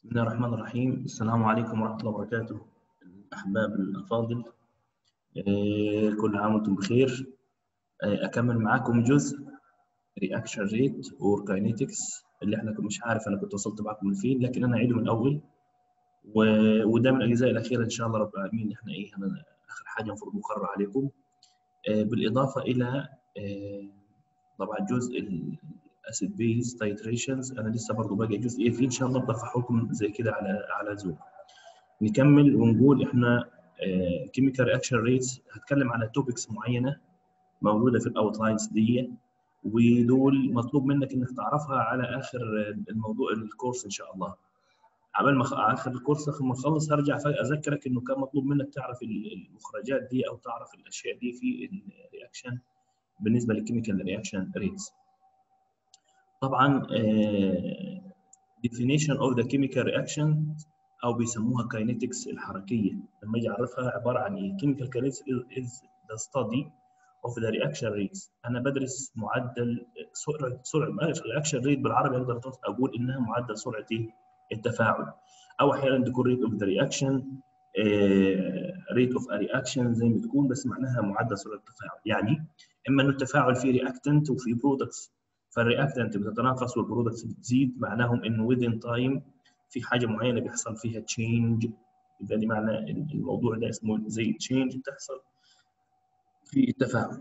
بسم الله الرحمن الرحيم السلام عليكم ورحمة الله وبركاته الأحباب الأفاضل آه، كل عام وأنتم بخير آه، أكمل معاكم جزء رياكشن ريت اور كاينيتكس اللي احنا كنت مش عارف أنا كنت وصلت معاكم لفين لكن أنا أعيده من الأول و... وده من الأجزاء الأخيرة إن شاء الله رب العالمين اللي احنا إيه أنا آخر حاجة المفروض مقرر عليكم آه، بالإضافة إلى طبعا جزء الاسيد بيز تايتريشنز انا لسه برضه باقي جزء ايه فيه ان شاء الله برفعه لكم زي كده على على زوم نكمل ونقول احنا كيميكال رياكشن ريتس هتكلم على توبكس معينه موجوده في الاوتلاينز دي ودول مطلوب منك انك تعرفها على اخر الموضوع الكورس ان شاء الله عبال ما اخر الكورس لما اخلص هرجع اذكرك انه كان مطلوب منك تعرف المخرجات دي او تعرف الاشياء دي في الرياكشن بالنسبه للكيميكال رياكشن ريتس طبعا uh, definition of the chemical reaction او بيسموها kinetics الحركيه لما اجي اعرفها عباره عن ايه chemical kinetics is the study of the reaction rates انا بدرس معدل سرعه سرعه الرياكشن ريت بالعربي اقدر اقول انها معدل سرعه ايه التفاعل او احيانا تكون ريت اوف ذا رياكشن ريت اوف ا رياكشن زي ما تكون بس معناها معدل سرعه التفاعل يعني اما انه التفاعل فيه رياكتنت وفيه برودكتس فالرياكتنت بتتناقص والبرودكتس بتزيد معناهم انه within تايم في حاجه معينه بيحصل فيها تشينج يبقى دي معنى الموضوع ده اسمه زي تشينج بتحصل في التفاعل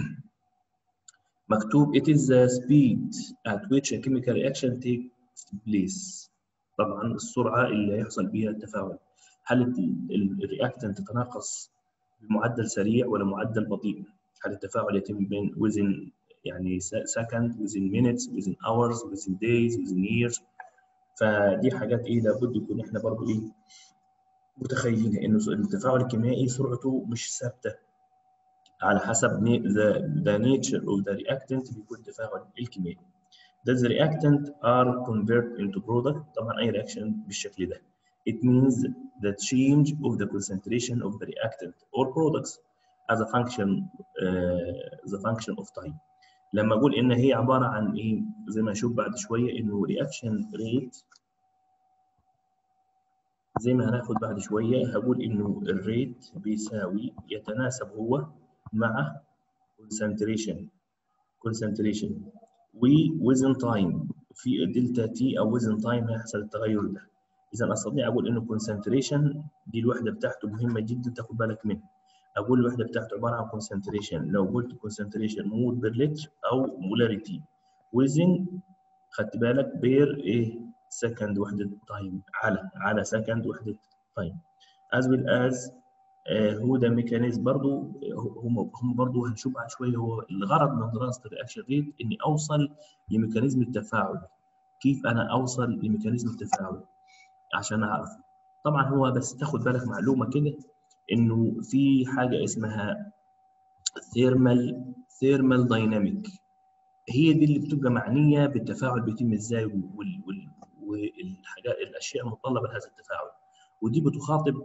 مكتوب it is the speed at which a chemical reaction takes place طبعا السرعه اللي هيحصل بيها التفاعل هل الرياكتنت تتناقص بمعدل سريع ولا معدل بطيء؟ هل التفاعل يتم بين within يعني second within minutes within hours within days within years فدي حاجات ايه لابد يكون احنا برضو ايه متخيلين انه التفاعل الكيميائي سرعته مش ثابته على حسب the, the nature of the reactant بيكون التفاعل الكيميائي Does the reactant are converted into product طبعا اي reaction بالشكل ده It means the change of the concentration of the reactant or products as a function uh, the function of time لما اقول ان هي عباره عن ايه زي ما نشوف بعد شويه انه رياكشن ريت زي ما هناخد بعد شويه هقول انه الريت بيساوي يتناسب هو مع concentration concentration و within time في دلتا تي او within time هيحصل التغير ده اذا استطيع اقول انه concentration دي الوحده بتاعته مهمه جدا تاخد بالك منها اقول الوحده بتاعته عباره عن concentration لو قلت concentration مول بير لتر او مولاريتي وزن خدت بالك بير ايه سكند وحده تايم على على سكند وحده تايم as well as آه هو ده ميكانيزم برضه هم هم برضه هنشوف بعد شويه هو الغرض من دراسه الرياكشن ريت اني اوصل لميكانيزم التفاعل كيف انا اوصل لميكانيزم التفاعل عشان اعرف طبعا هو بس تاخد بالك معلومه كده انه في حاجه اسمها ثيرمال ثيرمال دايناميك هي دي اللي بتبقى معنيه بالتفاعل بيتم ازاي والحاجات الاشياء المتطلبه لهذا التفاعل ودي بتخاطب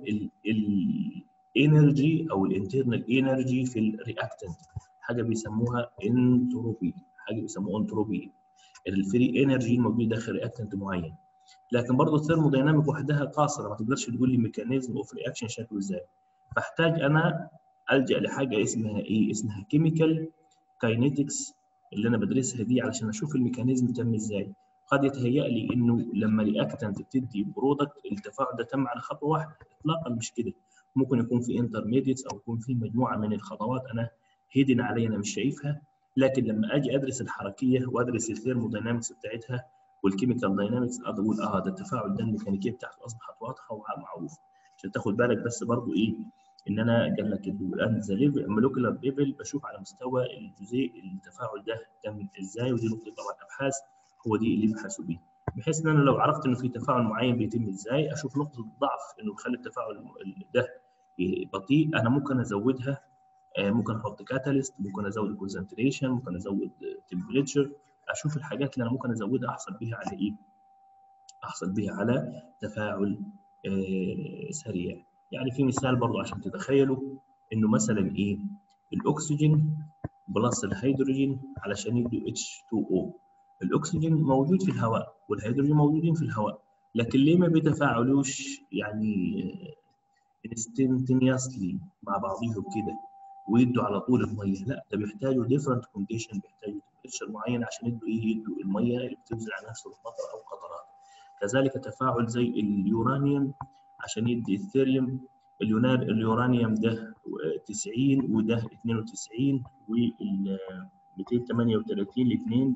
الانرجي او الانترنال انرجي في الرياكتنت حاجه بيسموها انتروبي حاجه بيسموها انتروبي الفري انرجي الموجود داخل رياكتنت معين لكن برضه الثيرمودايناميك وحدها قاصره ما تقدرش تقول لي ميكانيزم اوف رياكشن شكله ازاي فاحتاج انا الجا لحاجه اسمها ايه اسمها كيميكال كاينيتكس اللي انا بدرسها دي علشان اشوف الميكانيزم تم ازاي قد يتهيأ لي انه لما رياكتنت بتدي برودكت التفاعل ده تم على خطوه واحده اطلاقا مش كده ممكن يكون في انترميديتس او يكون في مجموعه من الخطوات انا هيدن عليا انا مش شايفها لكن لما اجي ادرس الحركيه وادرس الثيرموداينامكس بتاعتها والكيميكال داينامكس اقول اه ده التفاعل ده الميكانيكيه بتاعته اصبحت واضحه ومعروفه عشان تاخد بالك بس برضو ايه ان انا قال لك ذا ليفل مولكيولار ليفل بشوف على مستوى الجزيء التفاعل ده تم ازاي ودي نقطه طبعا ابحاث هو دي اللي بيبحثوا بيه بحيث ان انا لو عرفت انه في تفاعل معين بيتم ازاي اشوف نقطه ضعف انه يخلي التفاعل ده بطيء انا ممكن ازودها ممكن احط كاتاليست ممكن ازود الكونسنتريشن ممكن ازود تمبريتشر اشوف الحاجات اللي انا ممكن ازودها احصل بيها على ايه احصل بيها على تفاعل آه سريع يعني في مثال برضو عشان تتخيلوا انه مثلا ايه الاكسجين بلس الهيدروجين علشان يدوا H2O الاكسجين موجود في الهواء والهيدروجين موجودين في الهواء لكن ليه ما بيتفاعلوش يعني instantaneously مع بعضيهم كده ويدوا على طول الميه لا ده بيحتاجوا different condition بيحتاجوا temperature معين عشان يدوا ايه يدوا الميه اللي بتنزل على نفس المطر او قطرات كذلك تفاعل زي اليورانيوم عشان يدي الثيريوم اليورانيوم ده 90 وده 92 وال 238 الاثنين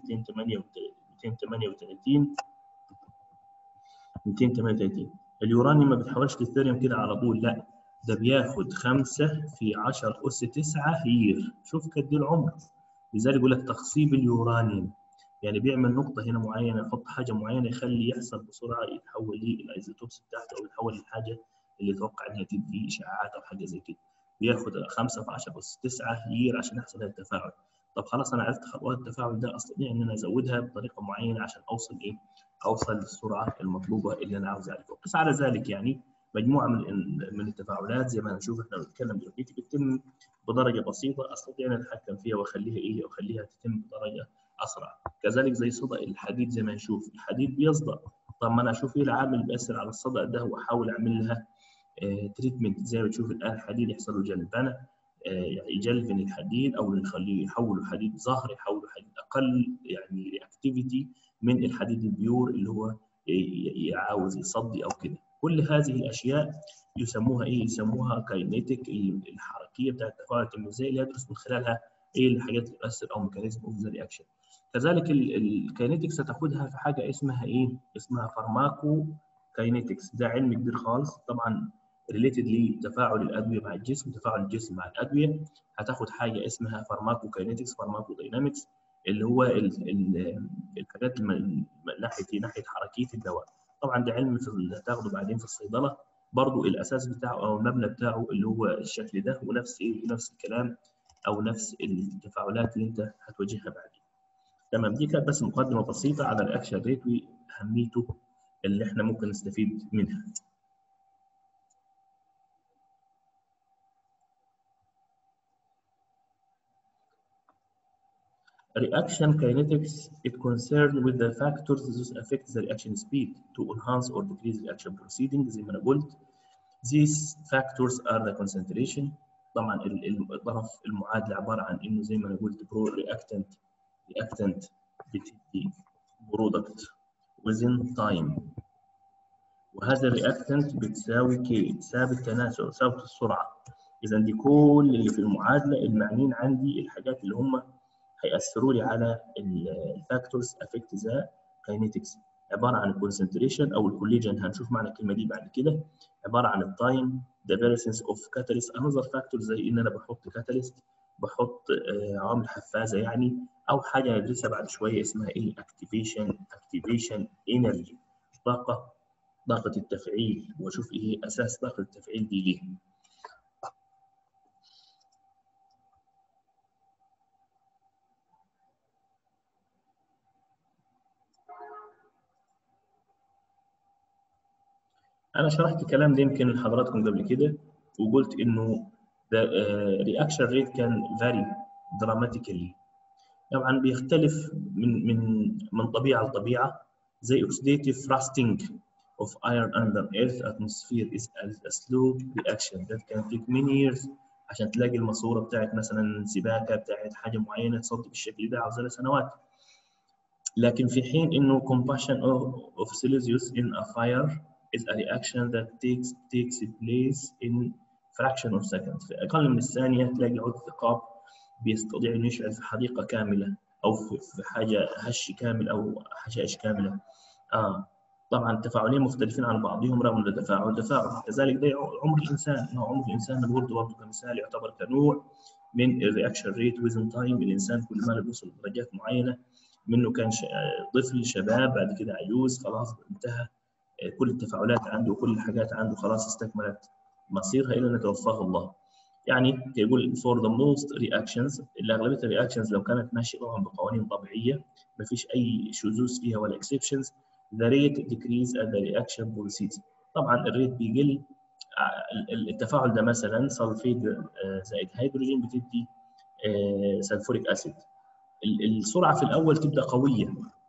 238 238 اليورانيوم ما بيتحولش للثيريوم كده على طول لا ده بياخد 5 في 10 أس 9 هير شوف قد ايه العمر لذلك يقول لك تخصيب اليورانيوم يعني بيعمل نقطة هنا معينة يحط حاجة معينة يخلي يحصل بسرعة يتحول للايزوتوبس بتاعته أو يتحول للحاجة اللي يتوقع إنها تدي إشعاعات أو حاجة زي كده بياخد 5 في 10 أس 9 هير عشان يحصل هذا التفاعل طب خلاص أنا عرفت خطوات التفاعل ده أستطيع إن أنا أزودها بطريقة معينة عشان أوصل إيه أوصل للسرعة المطلوبة اللي أنا عاوز أعرفها وقس على ذلك يعني مجموعه من من التفاعلات زي ما هنشوف احنا بنتكلم دلوقتي بتتم بدرجه بسيطه استطيع ان اتحكم فيها واخليها ايه واخليها تتم بدرجه اسرع كذلك زي صدى الحديد زي ما نشوف الحديد بيصدأ طب ما انا اشوف ايه العامل اللي بيأثر على الصدأ ده واحاول اعمل لها اه تريتمنت زي ما تشوف الان الحديد يحصل له جلب انا اه يعني يجلفن الحديد او نخليه يحوله حديد ظهر يحوله حديد اقل يعني رياكتيفيتي من الحديد البيور اللي هو عاوز يصدي او كده كل هذه الاشياء يسموها ايه؟ يسموها كاينيتيك الحركيه بتاعت التفاعل التلميذيه اللي يدرس من خلالها ايه الحاجات اللي بتاثر او ميكانيزم اوف ذا رياكشن. كذلك الكاينيتكس هتاخدها في حاجه اسمها ايه؟ اسمها فارماكو كاينيتكس ده علم كبير خالص طبعا ريليتد لتفاعل الادويه مع الجسم تفاعل الجسم مع الادويه هتاخد حاجه اسمها فارماكو كاينيتكس فارماكو داينامكس اللي هو ال ال الحاجات من ناحيه ناحيه حركيه الدواء طبعا ده علم في هتاخده بعدين في الصيدله برضو الاساس بتاعه او المبنى بتاعه اللي هو الشكل ده ونفس ايه نفس الكلام او نفس التفاعلات اللي انت هتواجهها بعدين تمام دي كانت بس مقدمه بسيطه على الاكشن ريت واهميته اللي احنا ممكن نستفيد منها Reaction kinetics is concerned with the factors that affect the reaction speed to enhance or decrease reaction proceeding زي ما انا قلت. These factors are the concentration طبعا الطرف المعادلة عبارة عن انه زي ما انا قلت برو reactant reactant بتدي product within time وهذا الرياكتنت بتساوي كي تساوي التناسب تساوي السرعة إذا دي كل اللي في المعادلة المعنيين عندي الحاجات اللي هم هيأثروا لي على الفاكتورز افكت ذا كاينيتكس عباره عن الكونسنتريشن او الكوليجن هنشوف معنى الكلمه دي بعد كده عباره عن التايم the presence of catalyst another factor زي ان انا بحط كاتاليست بحط عوامل حفازه يعني او حاجه هندرسها بعد شويه اسمها ايه اكتيفيشن اكتيفيشن انرجي طاقه طاقه التفعيل واشوف ايه اساس طاقه التفعيل دي ليه انا شرحت الكلام ده يمكن لحضراتكم قبل كده وقلت انه the uh, reaction rate can vary dramatically طبعا بيختلف من من من طبيعه لطبيعه زي oxidative rusting of iron under earth atmosphere is a slow reaction that can take many years عشان تلاقي الماسوره بتاعت مثلا سباكه بتاعت حاجه معينه تصدي بالشكل ده عاوزه سنوات لكن في حين انه combustion of, of Celsius in a fire is a reaction that takes takes place in fraction of seconds في اقل من الثانيه تلاقي عود ثقاب بيستطيع انه يشعل في حديقه كامله او في حاجه هش كامل او حشائش كامله آه. طبعا التفاعلين مختلفين عن بعضهم رغم انه تفاعل تفاعل كذلك ده عمر الانسان نوع عمر الانسان برضه برضه كمثال يعتبر كنوع من الرياكشن ريت ويزن تايم الانسان كل ما بيوصل لدرجات معينه منه كان طفل شباب بعد كده عجوز خلاص انتهى كل التفاعلات عنده وكل الحاجات عنده خلاص استكملت مصيرها الى ان يتوفاه الله. يعني يقول for the most reactions اللي اغلبيه الرياكشنز لو كانت ماشيه طبعا بقوانين طبيعيه ما فيش اي شذوذ فيها ولا exceptions the rate decrease as the reaction proceeds. طبعا الريت بيقل التفاعل ده مثلا سلفيد زائد هيدروجين بتدي سلفوريك اسيد السرعه في الاول تبدا قويه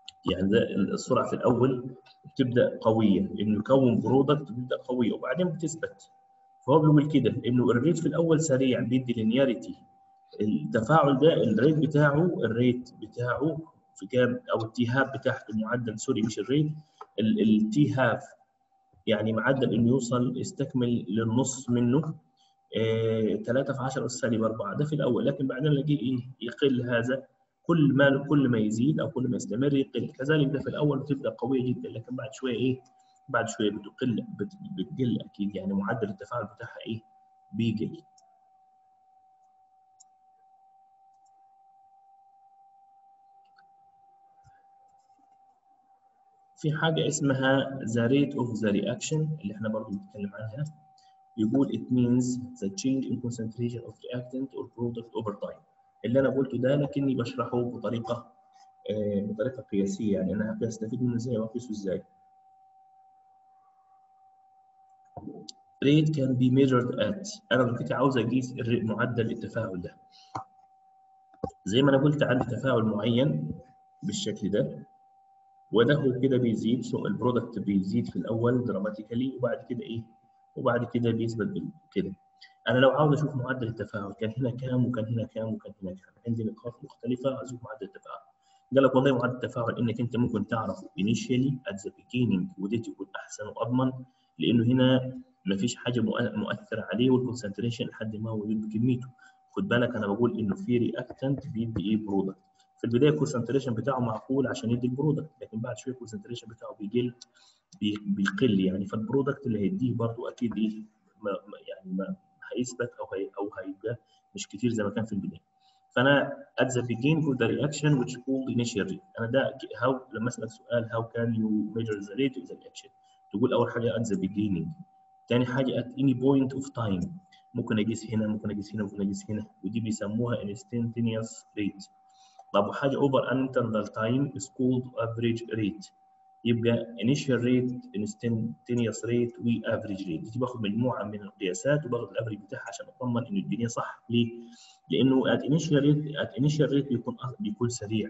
يعني ده السرعه في الاول بتبدا قويه انه يكون برودكت بتبدا قويه وبعدين بتثبت فهو بيقول كده انه الريت في الاول سريع بيدي لينياريتي التفاعل ده الريت بتاعه الريت بتاعه في كام او التي هاب بتاعته المعدل سوري مش الريت التي هاف يعني معدل انه يوصل يستكمل للنص منه 3 في 10 اس سالب 4 ده في الاول لكن بعدين نلاقيه ايه يقل هذا كل ما كل ما يزيد او كل ما يستمر يقل كذلك ده في الاول بتبدا قويه جدا لكن بعد شويه ايه بعد شويه بتقل بتقل اكيد يعني معدل التفاعل بتاعها ايه بيقل في حاجه اسمها the rate of the reaction اللي احنا برضه بنتكلم عنها يقول it means the change in concentration of reactant or product over time اللي انا قلته ده لكني بشرحه بطريقه آه بطريقه قياسيه يعني انا بستفيد منه ازاي واقيسه ازاي rate can be measured at انا دلوقتي عاوز اقيس معدل التفاعل ده زي ما انا قلت عندي تفاعل معين بالشكل ده وده هو كده بيزيد سو البرودكت بيزيد في الاول دراماتيكالي وبعد كده ايه وبعد كده بيثبت كده انا لو عاوز اشوف معدل التفاعل كان هنا كام وكان هنا كام وكان هنا كام عندي نقاط مختلفه اشوف معدل التفاعل قال لك والله معدل التفاعل انك انت ممكن تعرفه initially at the beginning ودي تكون احسن واضمن لانه هنا ما فيش حاجه مؤثره عليه والكونسنتريشن لحد ما هو بكميته خد بالك انا بقول انه في رياكتنت بيدي ايه برودكت في البدايه الكونسنتريشن بتاعه معقول عشان يدي البرودكت لكن بعد شويه الكونسنتريشن بتاعه بيقل بيقل يعني فالبرودكت اللي هيديه برضه اكيد ايه ما يعني ما هيثبت او هي او هيبقى مش كتير زي ما كان في البدايه فانا at the beginning of the reaction which called initial rate انا ده how لما اسالك سؤال how can you measure the rate of the reaction تقول اول حاجه at the beginning ثاني حاجه at any point of time ممكن اقيس هنا ممكن اقيس هنا ممكن اقيس هنا ودي بيسموها instantaneous rate طب وحاجه over an interval time is called average rate يبقى initial rate instantaneous rate و average rate دي باخد مجموعه من القياسات وباخد الافريج بتاعها عشان اطمن ان الدنيا صح ليه؟ لانه at initial rate at initial rate بيكون بيكون سريع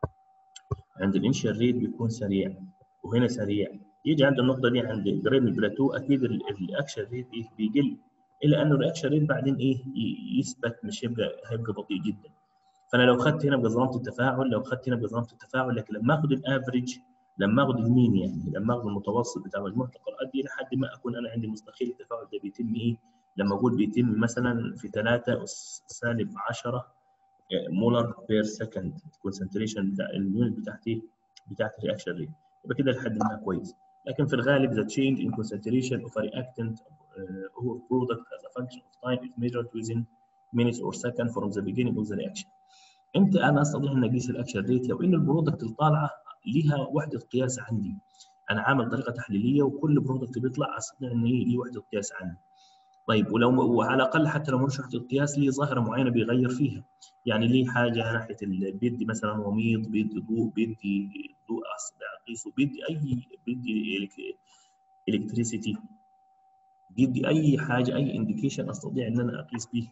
عند الانيشال ريت بيكون سريع وهنا سريع يجي عند النقطه دي عند قريب من البلاتو اكيد الاكشن ريت ايه بيقل الا انه الاكشن ريت بعدين ايه يثبت مش هيبقى هيبقى بطيء جدا فانا لو خدت هنا بظلامه التفاعل لو خدت هنا بظلامه التفاعل لكن لما اخد الافريج لما اخد المين يعني لما اخد المتوسط بتاع مجموعه القراءات دي لحد ما اكون انا عندي مستحيل التفاعل ده بيتم ايه لما اقول بيتم مثلا في 3 اس سالب 10 مولر بير سكند الكونسنتريشن بتاع اليونت بتاعتي بتاعت الرياكشن ريت يبقى كده لحد ما كويس لكن في الغالب the change in concentration of a reactant uh, or product as a function of time is measured within minutes or seconds from the beginning of the reaction. امتى انا استطيع ان اقيس الاكشن ريت لو ان البرودكت الطالعه ليها وحده قياس عندي انا عامل طريقه تحليليه وكل برودكت بيطلع استطيع ان هي ليه وحده قياس عندي طيب ولو وعلى الاقل حتى لو مش وحده قياس ليه ظاهره معينه بيغير فيها يعني ليه حاجه ناحيه بيدي مثلا وميض بيدي ضوء بيدي ضوء اقيسه بيدي اي بيدي الكتريسيتي بيدي اي حاجه اي انديكيشن استطيع ان انا اقيس به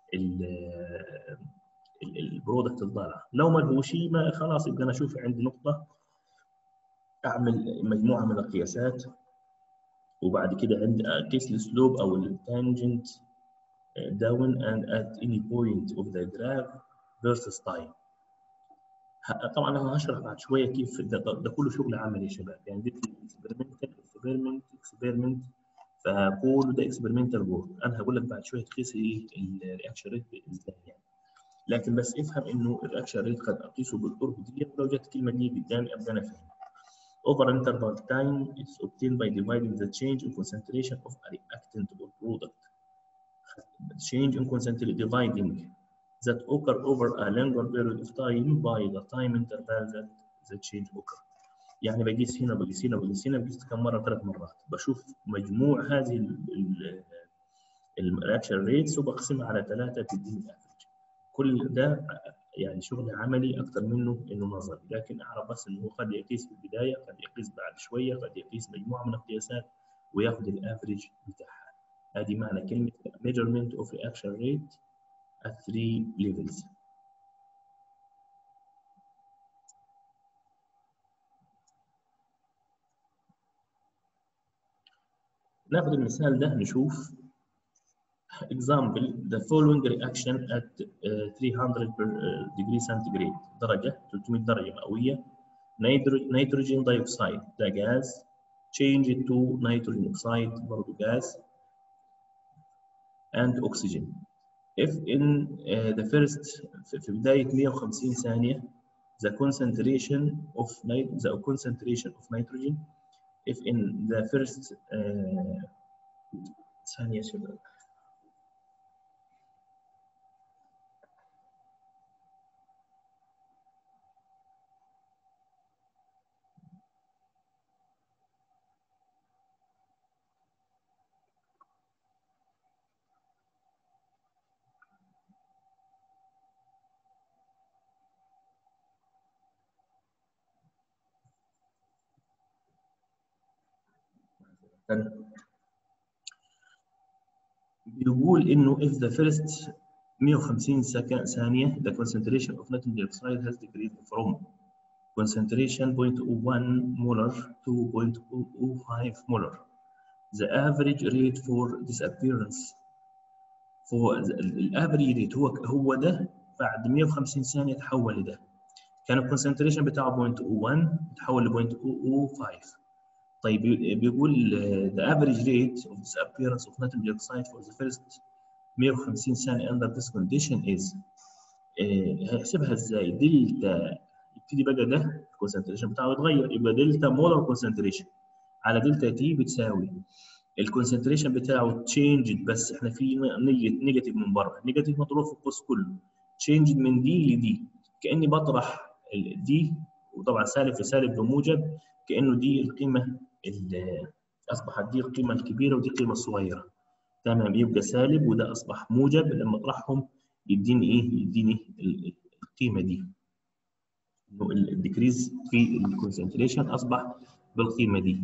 البرودكت الطالع لو ما هو شيء ما خلاص يبقى انا اشوف عندي نقطه اعمل مجموعه من القياسات وبعد كده عندي اقيس السلوب او التانجنت down and at any point of the graph versus time طبعا انا هشرح بعد شويه كيف ده, ده كله شغل عملي يا شباب يعني دي اكسبيرمنتال اكسبيرمنت اكسبيرمنت فكل ده اكسبيرمنتال وورك انا هقول لك بعد شويه تقيس ايه الرياكشن ريت ازاي يعني لكن بس افهم انه الرياكشن ريت قد اقيسه بالقرب دي ولو جت الكلمه دي قدامي ابقى انا فاهم over interval time is obtained by dividing the change in concentration of a reactant or product change in concentration dividing that occur over a longer period of time by the time interval that the change occur يعني بقيس هنا بقيس هنا بقيس هنا بقيس كم مره ثلاث مرات بشوف مجموع هذه الرياكشن ريتس وبقسمها على ثلاثه تديني الافرج كل ده يعني شغل عملي اكثر منه انه نظري لكن اعرف بس انه قد يقيس في البدايه قد يقيس بعد شويه قد يقيس مجموعه من القياسات وياخذ الافرج بتاعها هذه معنى كلمه measurement of reaction rate at three levels ناخد المثال ده نشوف example the following reaction at uh, 300 degree centigrade درجة 300 درجة مئوية nitrogen dioxide ده جاز change it to nitrogen oxide برضه جاز and oxygen if in uh, the first في بداية 150 ثانية the concentration of the concentration of nitrogen if in the first uh, ثانية شباب بيقول انه if the first 150 ثانية the concentration of nitrogen dioxide has decreased from concentration 0.01 molar to 0.05 molar. The average rate for disappearance for الافريج ريت هو هو ده بعد 150 ثانية تحول لده. كان الكونسنتريشن بتاعه 0.01 تحول ل 0.005 طيب بيقول the average rate of disappearance of nitrogen dioxide for the first 150 ثانية under this condition is هيحسبها ازاي؟ دلتا يبتدي بقى ده الكونسنتريشن بتاعه يتغير يبقى دلتا مولر كونسنتريشن على دلتا تي بتساوي الكونسنتريشن بتاعه تشينج بس احنا في نيجاتيف من بره نيجاتيف مطروح في القوس كله تشينج من دي لدي كاني بطرح دي وطبعا سالب في سالب بموجب كانه دي القيمه اللي اصبحت دي القيمه الكبيره ودي القيمه الصغيره تمام يبقى سالب وده اصبح موجب لما اطرحهم يديني ايه يديني القيمه دي انه الديكريز في الكونسنتريشن اصبح بالقيمه دي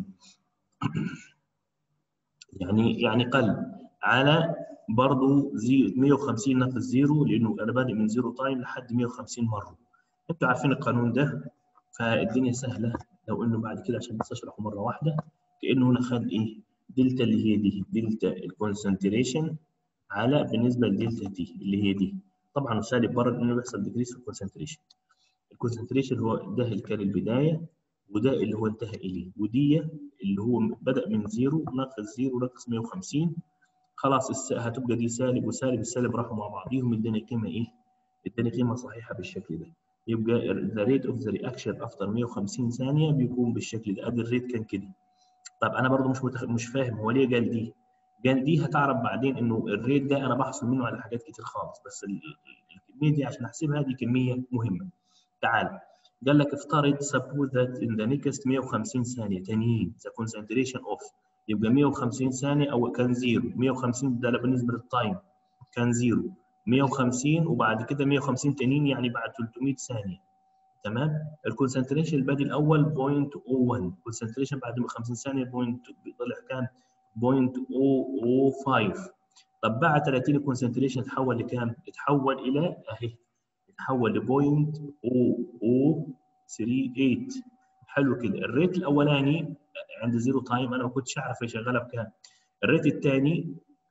يعني يعني قل على برضه 150 ناقص زيرو لانه انا بادئ من زيرو تايم لحد 150 مره انتوا عارفين القانون ده فالدنيا سهله لو انه بعد كده عشان بس اشرحه مره واحده كانه هنا خد ايه دلتا اللي هي دي دلتا الكونسنتريشن على بالنسبه لدلتا تي اللي هي دي طبعا سالب بره انه بيحصل ديكريس في الكونسنتريشن الكونسنتريشن هو ده اللي كان البدايه وده اللي هو انتهى اليه ودي اللي هو بدا من زيرو ناقص زيرو ناقص 150 خلاص هتبقى دي سالب وسالب السالب راحوا مع بعضيهم اداني قيمه ايه؟ اداني قيمه صحيحه بالشكل ده يبقى the rate of the reaction after 150 ثانيه بيكون بالشكل ده ادي الريت كان كده طب انا برضو مش متخ... مش فاهم هو ليه قال دي قال دي هتعرف بعدين انه الريت ده انا بحصل منه على حاجات كتير خالص بس الكميه دي عشان احسبها دي كميه مهمه تعال قال لك افترض suppose that in the next 150 ثانيه تانيين the concentration of يبقى 150 ثانيه او كان زيرو 150 ده بالنسبه للتايم كان زيرو 150 وبعد كده 150 تانيين يعني بعد 300 ثانيه تمام الكونسنتريشن البادي الاول 0.01 الكونسنتريشن بعد 50 ثانيه بوينت طلع كام 0.005 طب بعد 30 الكونسنتريشن اتحول لكام؟ اتحول الى اهي اتحول ل 0.0038 حلو كده الريت الاولاني عند زيرو تايم انا ما كنتش اعرف اشغلها بكام الريت الثاني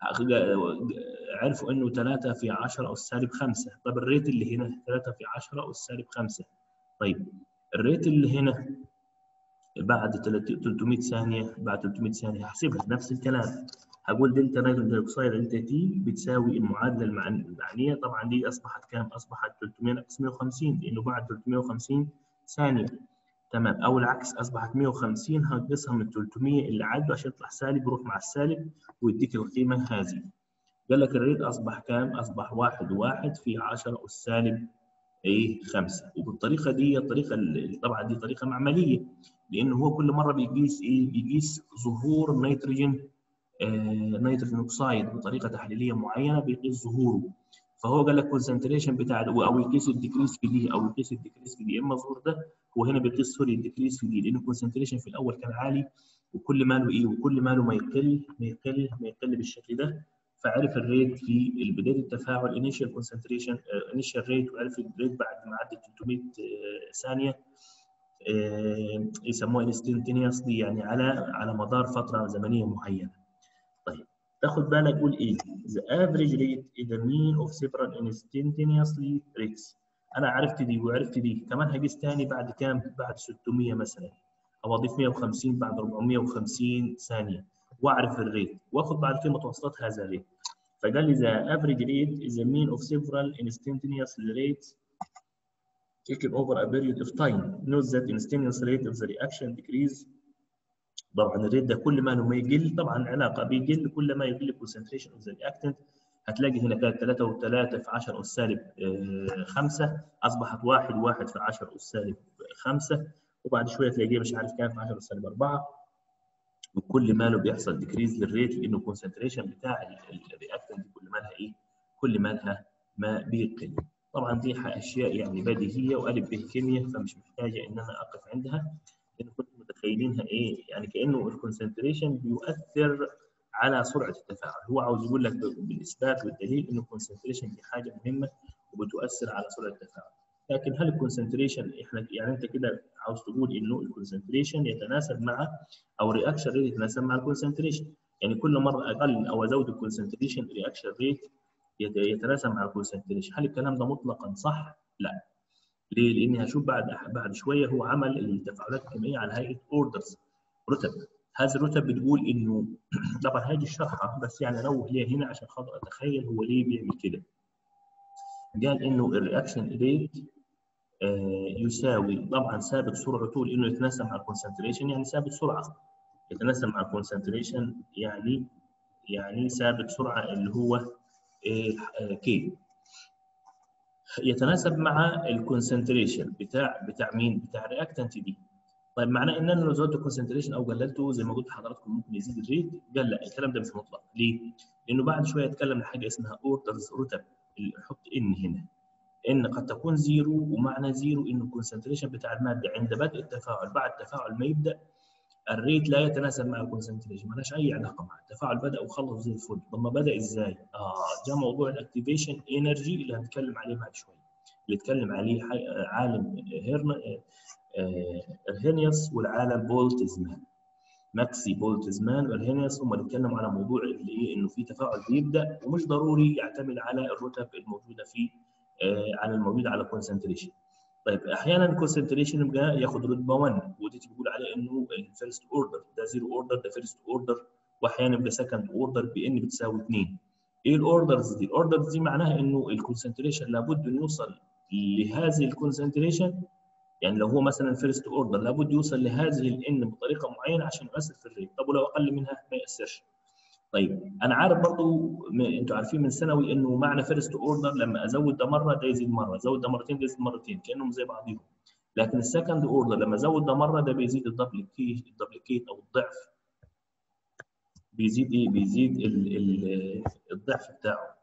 عرفوا انه 3 في 10 اس سالب 5 طب الريت اللي هنا 3 في 10 اس سالب 5 طيب الريت اللي هنا بعد 300 ثانيه بعد 300 ثانيه هحسبها نفس الكلام هقول دلتا نيتروجين دايوكسيد دلتا تي بتساوي المعادله المعنيه طبعا دي اصبحت كام؟ اصبحت 300 ناقص 150 لانه بعد 350 ثانيه تمام او العكس اصبحت 150 هنقصها من 300 اللي عدوا عشان يطلع سالب يروح مع السالب ويديك القيمه هذه قال لك الريت اصبح كام؟ اصبح 1 1 في 10 اس سالب ايه 5 وبالطريقه دي الطريقه طبعا دي طريقه معمليه لانه هو كل مره بيقيس ايه؟ بيقيس ظهور نيتروجين آه نيتروجين اوكسايد بطريقه تحليليه معينه بيقيس ظهوره فهو قال لك كونسنتريشن بتاع او يقيس الديكريس في دي او يقيس الديكريس في دي اما الظهور ده هو هنا بيقيس سوري الديكريس في دي لان الكونسنتريشن في الاول كان عالي وكل ماله ايه وكل ماله ما يقل ما يقل ما يقل بالشكل ده فعرف الريت في بدايه التفاعل انيشال كونسنتريشن انيشال ريت وعرف الريت بعد ما عدت 300 ثانيه يسموها انستنتينيوس دي يعني على على مدار فتره زمنيه معينه تاخد بالك قول ايه the average rate is the mean of several instantaneously rates انا عرفت دي وعرفت دي كمان هقيس تاني بعد كام بعد 600 مثلا او اضيف 150 بعد 450 ثانيه واعرف الريت واخد بعد كده متوسطات هذا الريت فقال لي the average rate is the mean of several instantaneous rates taken over a period of time note that instantaneous rate of the reaction decrease طبعا الريت ده كل ما ما يقل طبعا علاقه بيقل كل ما يقل concentration of the reactant هتلاقي هنا كانت 3 و3 في 10 اس سالب 5 اصبحت 1 1 في 10 اس سالب 5 وبعد شويه تلاقيه مش عارف كام في 10 اس سالب 4 وكل ما له بيحصل ديكريز للريت لانه الكونسنتريشن بتاع الرياكتنت كل ما لها ايه؟ كل ما لها ما بيقل. طبعا دي اشياء يعني بديهيه والف به كيمياء فمش محتاجه ان انا اقف عندها لان كنت متخيلينها ايه؟ يعني كانه الكونسنتريشن بيؤثر على سرعه التفاعل، هو عاوز يقول لك بالاثبات والدليل انه الكونسنتريشن دي حاجه مهمه وبتؤثر على سرعه التفاعل. لكن هل الكونسنتريشن احنا يعني انت كده عاوز تقول انه الكونسنتريشن يتناسب مع او رياكشن ريت يتناسب مع الكونسنتريشن يعني كل مره اقل او ازود الكونسنتريشن رياكشن ريت يتناسب مع الكونسنتريشن هل الكلام ده مطلقا صح؟ لا ليه؟ لاني هشوف بعد بعد شويه هو عمل التفاعلات الكيميائيه على هيئه اوردرز رتب هذه الرتب بتقول انه طبعا هاجي الشرحه بس يعني انوه ليها هنا عشان خاطر اتخيل هو ليه بيعمل كده قال انه الرياكشن ريت يساوي طبعا ثابت سرعته لانه يتناسب مع الكونسنتريشن يعني ثابت سرعه يتناسب مع الكونسنتريشن يعني يعني ثابت سرعه اللي هو كي يتناسب مع الكونسنتريشن بتاع بتاع مين؟ بتاع الرياكتنت دي طيب معناه ان انا لو زودت الكونسنتريشن او قللته زي ما قلت لحضراتكم ممكن يزيد الريت قال لا الكلام ده مش مطلق ليه؟ لانه بعد شويه يتكلم عن حاجه اسمها اوردرز رتب نحط ان هنا ان قد تكون زيرو ومعنى زيرو انه الكونسنتريشن بتاع الماده عند بدء التفاعل بعد التفاعل ما يبدا الريت لا يتناسب مع الكونسنتريشن مالهاش اي علاقه معه التفاعل بدا وخلص زي الفل طب ما بدا ازاي؟ اه ده موضوع الاكتيفيشن انرجي اللي هنتكلم عليه بعد شويه اللي اتكلم عليه عالم هيرنا ارهينيوس والعالم بولتزمان ماكسي بولتزمان وارهينيوس هم اللي اتكلموا على موضوع اللي ايه انه في تفاعل بيبدا ومش ضروري يعتمد على الرتب الموجوده في آه على الموجود على كونسنتريشن طيب احيانا الكونسنتريشن يبقى ياخد رتبه 1 ودي بيقول عليه انه الفيرست اوردر ده زيرو اوردر ده فيرست اوردر واحيانا يبقى سكند اوردر بان بتساوي 2 ايه الاوردرز دي؟ الاوردرز دي معناها انه الكونسنتريشن لابد انه يوصل لهذه الكونسنتريشن يعني لو هو مثلا فيرست اوردر لابد يوصل لهذه الان بطريقه معينه عشان يؤثر في الريت طب ولو اقل منها ما ياثرش طيب انا عارف برضو انتوا عارفين من ثانوي انه معنى فيرست اوردر لما ازود ده مره ده يزيد مره ازود ده مرتين ده يزيد مرتين كانهم زي بعضهم لكن السكند اوردر لما ازود ده مره ده بيزيد الدبليكيت الدبليكيت او الضعف بيزيد ايه بيزيد ال ال الضعف بتاعه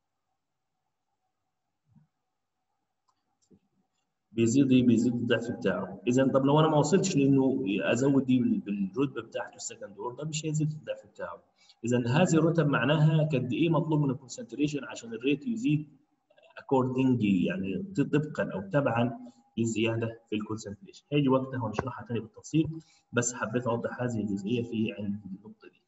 بيزيد ايه بيزيد الضعف بتاعه اذا طب لو انا ما وصلتش لانه ازود دي بالرتبه بتاعته السكند اوردر مش هيزيد الضعف بتاعه اذا هذه الرتب معناها قد ايه مطلوب من الكونسنتريشن عشان الريت يزيد اكوردنج يعني طبقا او تبعا للزياده في الكونسنتريشن هيجي وقتها ونشرحها ثاني بالتفصيل بس حبيت اوضح هذه الجزئيه في عند النقطه دي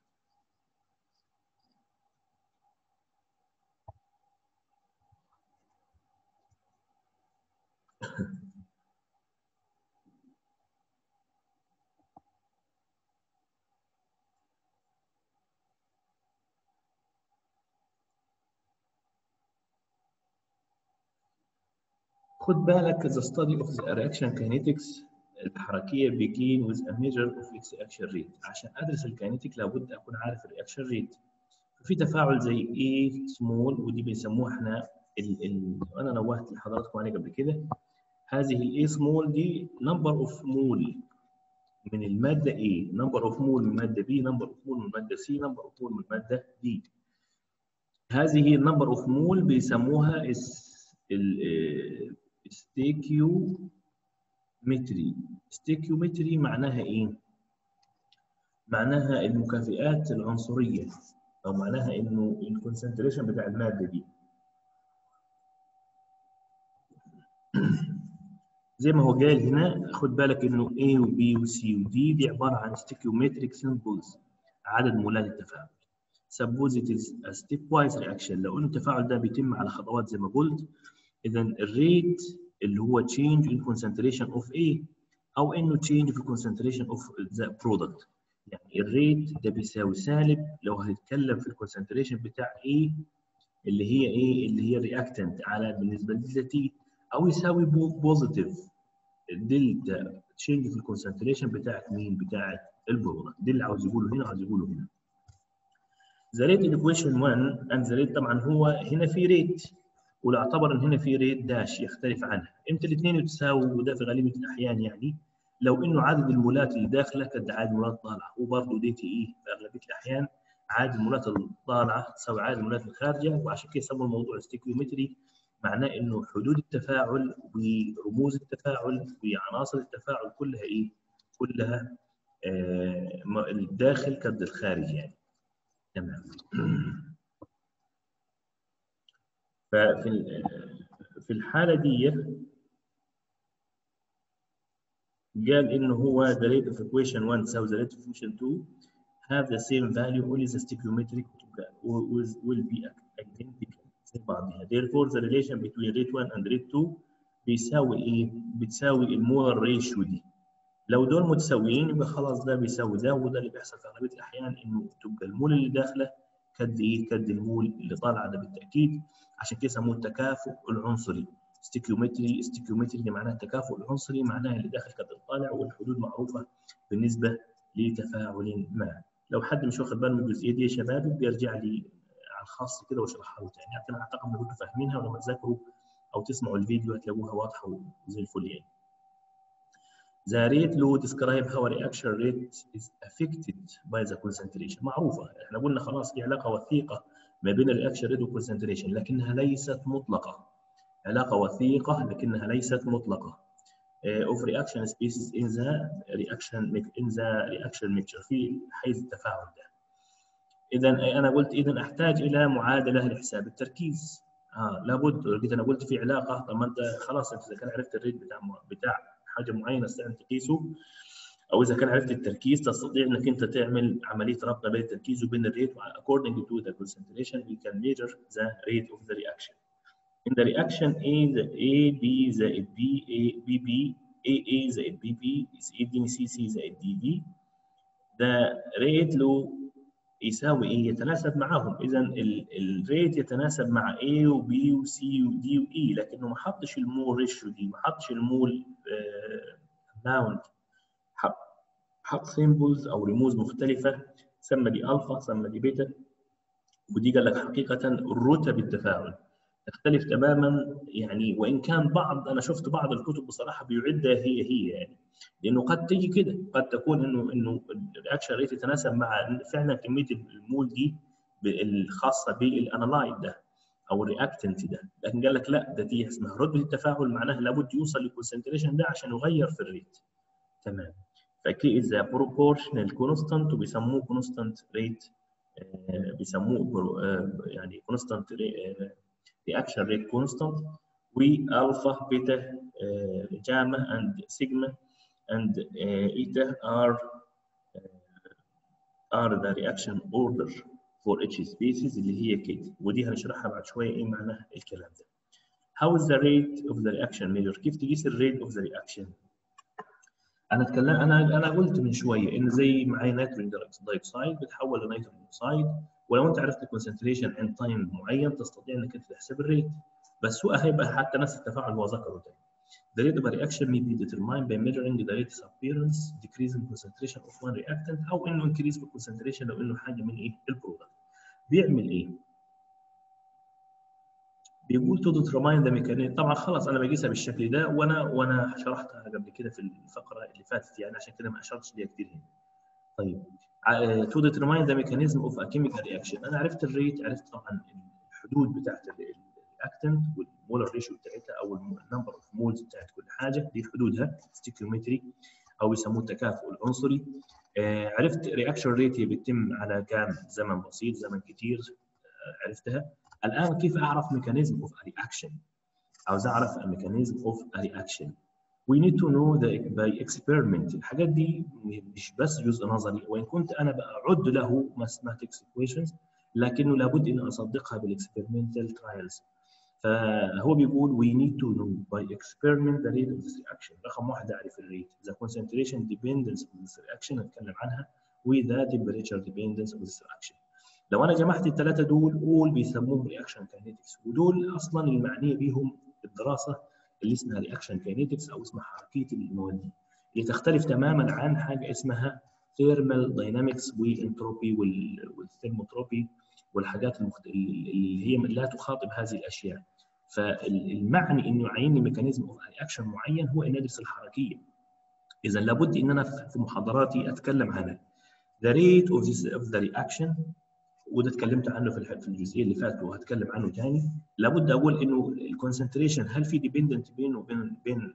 خد بالك the study of the reaction kinetics الحركيه begin with a measure of its reaction rate عشان ادرس الكينيتيك لابد اكون عارف الرياكشن ريت في تفاعل زي A small ودي بيسموها احنا ال ال انا نوهت لحضراتكم عليه قبل كده هذه ال A small دي number of mole من الماده A number of mole من الماده B number of mole من الماده C number of mole من الماده D هذه number of mole بيسموها ال ستيكيومتري ستيكيومتري معناها ايه معناها المكافئات العنصريه او معناها انه الكونسنتريشن بتاع الماده دي زي ما هو قال هنا خد بالك انه A وB وC وD دي عباره عن ستيكيومتريك سيمبلز عدد مولات التفاعل suppose it is a stepwise reaction لو انه التفاعل ده بيتم على خطوات زي ما قلت اذا الريت اللي هو change in concentration of A او انه change في concentration of the product يعني الريت ده بيساوي سالب لو هنتكلم في الكونسنتريشن بتاع A اللي هي ايه اللي هي رياكتنت على بالنسبه لدلتا تي او يساوي بوزيتيف دلتا تشينج في الكونسنتريشن بتاعت مين بتاعت البرودكت دي اللي عاوز يقوله هنا عاوز يقوله هنا ذا ريت ان equation 1 and the rate طبعا هو هنا في ريت ولو اعتبر ان هنا في ريت داش يختلف عنها امتى الاثنين يتساووا وده في غالبيه الاحيان يعني لو انه عدد المولات اللي داخله قد عدد المولات طالعه وبرضه دي تي اي في اغلبيه الاحيان عدد المولات الطالعه تساوي عدد المولات الخارجه وعشان كده سموا الموضوع ستيكيومتري معناه انه حدود التفاعل ورموز التفاعل وعناصر التفاعل كلها ايه؟ كلها آه الداخل قد الخارج يعني. تمام. ففي في الحاله دي قال انه هو the rate of equation 1 تساوي the rate of equation 2 have the same value only the stoichiometric will be identical زي بعضها therefore the relation between rate 1 and rate 2 بيساوي ايه؟ بتساوي المولر ريشيو دي لو دول متساويين يبقى خلاص ده بيساوي ده وده اللي بيحصل في اغلبيه الاحيان انه تبقى المول اللي داخله قد ايه؟ قد المول اللي طالعه ده بالتاكيد عشان كده سموه التكافؤ العنصري ستيكيومتري ستيكيومتري اللي معناها التكافؤ العنصري معناها اللي داخل قد الطالع والحدود معروفه بالنسبه لتفاعل ما لو حد مش واخد باله من الجزئيه دي يا شباب بيرجع لي على الخاص كده واشرحها له تاني لكن اعتقد انكم كنتوا فاهمينها ولما تذاكروا او تسمعوا الفيديو هتلاقوها واضحه وزي الفل يعني. The rate law describe how a reaction rate is affected by the concentration معروفه احنا قلنا خلاص في علاقه وثيقه ما بين الرياكشن ريت والكونسنتريشن لكنها ليست مطلقه علاقه وثيقه لكنها ليست مطلقه of reaction species in the reaction in the reaction mixture في حيز التفاعل ده. اذا انا قلت اذا احتاج الى معادله لحساب التركيز. اه لابد لقيت انا قلت في علاقه طب ما انت خلاص انت اذا كان عرفت الريت بتاع بتاع حاجه معينه تستطيع تقيسه او اذا كان عرفت التركيز تستطيع انك انت تعمل عمليه ربط بين التركيز وبين الريت according to the concentration we can measure the rate of the reaction. In the reaction A the A B زائد B A B B A A زائد B B يديني C C زائد D D the rate له يساوي ايه؟ يتناسب معاهم اذا الريت يتناسب مع A و B و C و D و E لكنه ما حطش المول ريشيو دي ما حطش المول اماونت حط حط سيمبلز او رموز مختلفه سمى دي الفا سمى دي بيتا ودي قال لك حقيقه رتب التفاعل تختلف تماما يعني وان كان بعض انا شفت بعض الكتب بصراحه بيعدها هي هي يعني لانه قد تيجي كده قد تكون انه انه الرياكشن ريت يتناسب مع فعلا كميه المول دي الخاصه بالانالايد ده او الرياكتنت ده لكن قال لك لا ده دي اسمها رتبه التفاعل معناها لابد يوصل للكونسنتريشن ده عشان يغير في الريت تمام فكي اذا بروبورشنال كونستانت وبيسموه كونستانت ريت بيسموه يعني كونستانت reaction rate constant والفا بيتا جاما and sigma and eta are are the reaction order for each species اللي هي كده ودي هنشرحها بعد شويه ايه معنى الكلام ده. How is the rate of the reaction measured؟ كيف تقيس الريت of the reaction؟ انا اتكلم انا انا قلت من شويه ان زي معايا نيتروجين دايوكسيد بتحول لنيتروجين اوكسيد ولو انت عرفت الكونسنتريشن عند تايم معين تستطيع انك انت تحسب الريت بس هو هيبقى حتى نفس التفاعل هو ذكره ده The rate of a reaction may be determined by measuring the rate of appearance, decrease in concentration of one reactant او انه increase في concentration لو انه حاجه من ايه؟ البرودكت. بيعمل ايه؟ بيقول to determine the mechanism طبعا خلاص انا بقيسها بالشكل ده وانا وانا شرحتها قبل كده في الفقره اللي فاتت يعني عشان كده ما اشرتش ليها كتير هنا. طيب to determine the mechanism of a chemical reaction انا عرفت الريت عرفت طبعا الحدود بتاعت الرياكتنت والمولر ريشيو بتاعتها او النمبر اوف مولز بتاعت كل حاجه دي حدودها ستيكيومتري او يسموه التكافؤ العنصري آه عرفت رياكشن ريت هي بتتم على كام زمن بسيط زمن كتير آه عرفتها الان كيف اعرف ميكانيزم اوف رياكشن عاوز اعرف الميكانيزم اوف رياكشن we need to know the by experiment الحاجات دي مش بس جزء نظري وان كنت انا بعد له mathematics equations لكنه لابد ان اصدقها بالاكسبيرمنتال ترايلز فهو بيقول we need to know by experiment the rate of this reaction رقم واحد اعرف الريت the concentration dependence of this reaction هنتكلم عنها with the temperature dependence of this reaction لو انا جمعت الثلاثه دول قول بيسموهم رياكشن كاينيتكس ودول اصلا المعنيه بهم الدراسه اللي اسمها رياكشن كاينيتكس او اسمها حركيه المواد اللي تختلف تماما عن حاجه اسمها ثيرمال داينامكس والانتروبي والثيرموتروبي والحاجات المخت... اللي هي لا تخاطب هذه الاشياء فالمعني انه يعيني ميكانيزم اوف رياكشن معين هو ان ادرس الحركيه اذا لابد ان انا في محاضراتي اتكلم عن the rate of, this, of the reaction وده اتكلمت عنه في في الجزئيه اللي فاتت وهتكلم عنه ثاني لابد اقول انه الكونسنتريشن هل في ديبندنت بينه وبين بين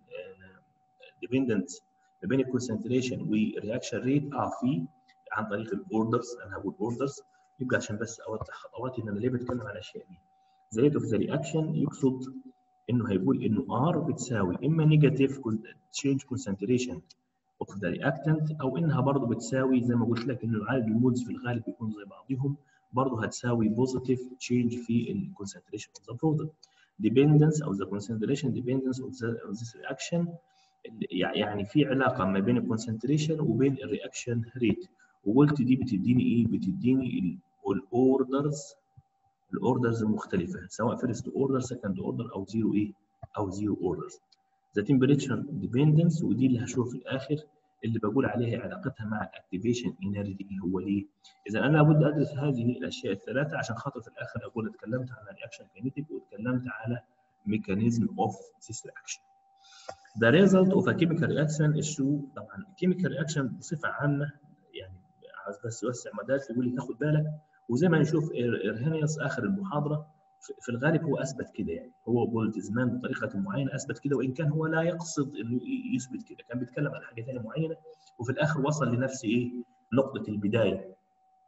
ديبندنت ما بين الكونسنتريشن والرياكشن ريت اه في عن طريق الاوردرز انا هقول اوردرز يبقى عشان بس اوضح خطواتي ان انا ليه بتكلم عن الاشياء دي the rate of the reaction يقصد انه هيقول انه R بتساوي اما نيجاتيف change concentration of the reactant او انها برضه بتساوي زي ما قلت لك انه العدد المولز في الغالب بيكون زي بعضهم برضه هتساوي بوزيتيف تشينج في الكونسنتريشن اوف ذا برودكت dependence او the concentration dependence of, the, of this reaction يعني في علاقه ما بين الكونسنتريشن وبين الرياكشن ريت وقلت دي بتديني ايه؟ بتديني الاوردرز الاوردرز المختلفه سواء فيرست اوردر سكند اوردر او زيرو ايه؟ او زيرو اوردرز. ذا تمبريتشر ديبندنس ودي اللي هشوف في الاخر اللي بقول عليها علاقتها مع الاكتيفيشن انرجي اللي هو ليه؟ اذا انا لابد ادرس هذه الاشياء الثلاثه عشان خاطر في الاخر اقول اتكلمت عن الرياكشن كينيتيك واتكلمت على ميكانيزم اوف ذيس رياكشن. The result of a chemical reaction is show طبعا الكيميكال رياكشن بصفه عامه يعني عايز بس يوسع مدارك يقول لي تاخد بالك وزي ما نشوف ارهانيوس اخر المحاضره في الغالب هو اثبت كده يعني هو بولتزمان بطريقه معينه اثبت كده وان كان هو لا يقصد انه يثبت كده كان بيتكلم عن حاجه ثانيه معينه وفي الاخر وصل لنفس ايه نقطه البدايه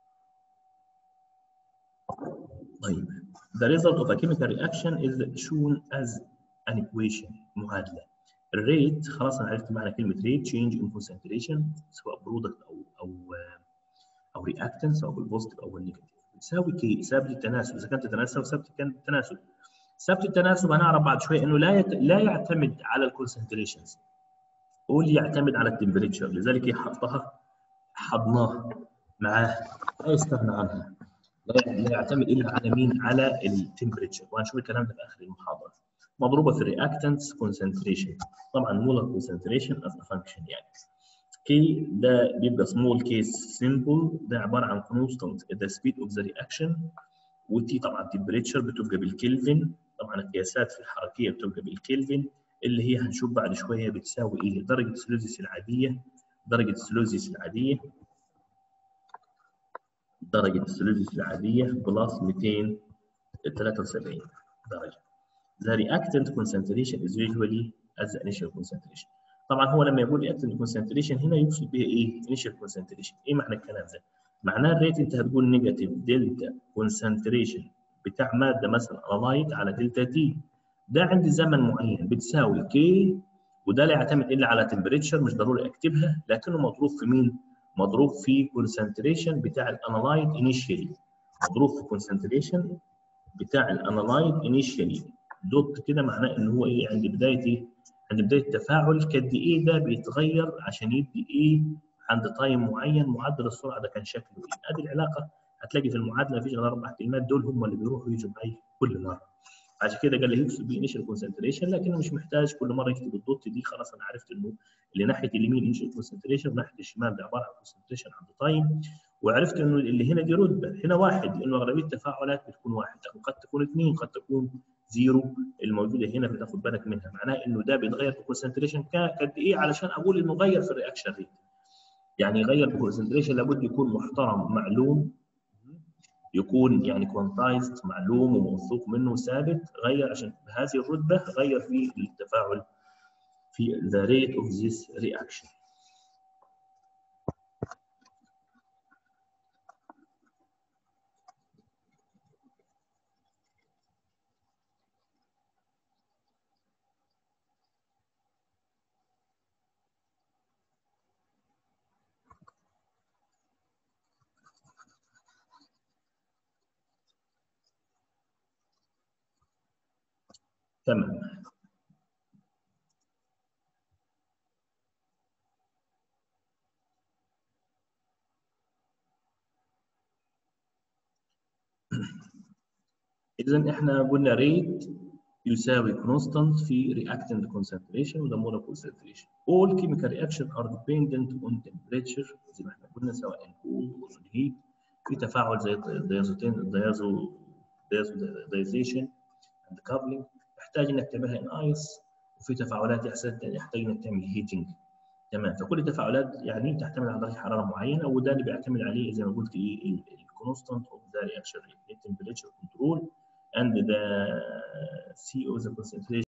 طيب the result of a chemical reaction is shown as an equation معادله الريت خلاص انا عرفت معنى كلمه ريت change in concentration سواء برودكت او او او رياكتنس او بالبوزيتيف او بالنيجاتيف بتساوي كي ثابت التناسب اذا كانت تناسب ثابت كان التناسب ثابت التناسب هنعرف بعد شويه انه لا يت... لا يعتمد على الكونسنتريشنز قول يعتمد على التمبريتشر لذلك هي حطها حضناه معاه لا يستغنى عنها لا يعتمد الا على مين على التمبريتشر وهنشوف الكلام ده في اخر المحاضره مضروبه في الرياكتنس كونسنتريشن طبعا مولر كونسنتريشن از فانكشن يعني كي ده بيبقى سمول كيس سيمبل ده عباره عن كونستانت ذا سبيد اوف ذا رياكشن وتي طبعا التمبريتشر بتبقى بالكلفن طبعا القياسات في الحركيه بتبقى بالكلفن اللي هي هنشوف بعد شويه بتساوي ايه درجه السلوزيس العاديه درجه السلوزيس العاديه درجه السلوزيس العاديه بلس 273 درجه The reactant concentration is usually as the initial concentration. طبعا هو لما يقول reactant concentration هنا يقصد بها ايه؟ initial concentration. ايه معنى الكلام ده؟ معناه الريت انت هتقول نيجاتيف دلتا concentration بتاع ماده مثلا الايت على دلتا تي. ده عندي زمن معين بتساوي كي وده لا يعتمد الا على تمبريتشر مش ضروري اكتبها لكنه مضروب في مين؟ مضروب في concentration بتاع الانالايت initially. مضروب في concentration بتاع الانالايت initially. دوت كده معناه ان هو ايه عند بدايه ايه؟ عند بدايه التفاعل قد ايه ده بيتغير عشان يدي ايه عند تايم معين معدل السرعه ده كان شكله ايه؟ ادي العلاقه هتلاقي في المعادله مفيش غير اربع كلمات دول هم اللي بيروحوا يجوا معي كل مره. عشان كده قال لي يكتب بي انيشال كونسنتريشن لكنه مش محتاج كل مره يكتب الدوت دي خلاص انا عرفت انه اللي ناحيه اليمين انيشال كونسنتريشن وناحيه الشمال ده عباره عن كونسنتريشن عند تايم وعرفت انه اللي هنا دي رتبه هنا واحد لانه اغلبيه التفاعلات بتكون واحد وقد تكون اثنين قد تكون زيرو الموجوده هنا بتاخد بالك منها معناها انه ده بيتغير في الكونسنتريشن قد ايه علشان اقول انه غير في الرياكشن ريت يعني يغير في الكونسنتريشن لابد يكون محترم معلوم يكون يعني كوانتايزد معلوم وموثوق منه ثابت غير عشان بهذه الرتبه غير في التفاعل في the rate of this reaction تمام اذا احنا قلنا ريت يساوي constant في reactant concentration وده molar concentration. All chemical reactions are dependent on temperature زي ما احنا قلنا سواء cool or heat في تفاعل زي الديازوتين الديازو ديازوديزيشن and coupling يحتاج انك تعملها ان ايس وفي تفاعلات يحتاج انك تعمل هيتنج تمام فكل التفاعلات يعني تعتمد على درجه حراره معينه وده اللي بيعتمد عليه زي ما قلت ايه الكونستانت اوف ذا رياكشن ريت temperature control and the CO the concentration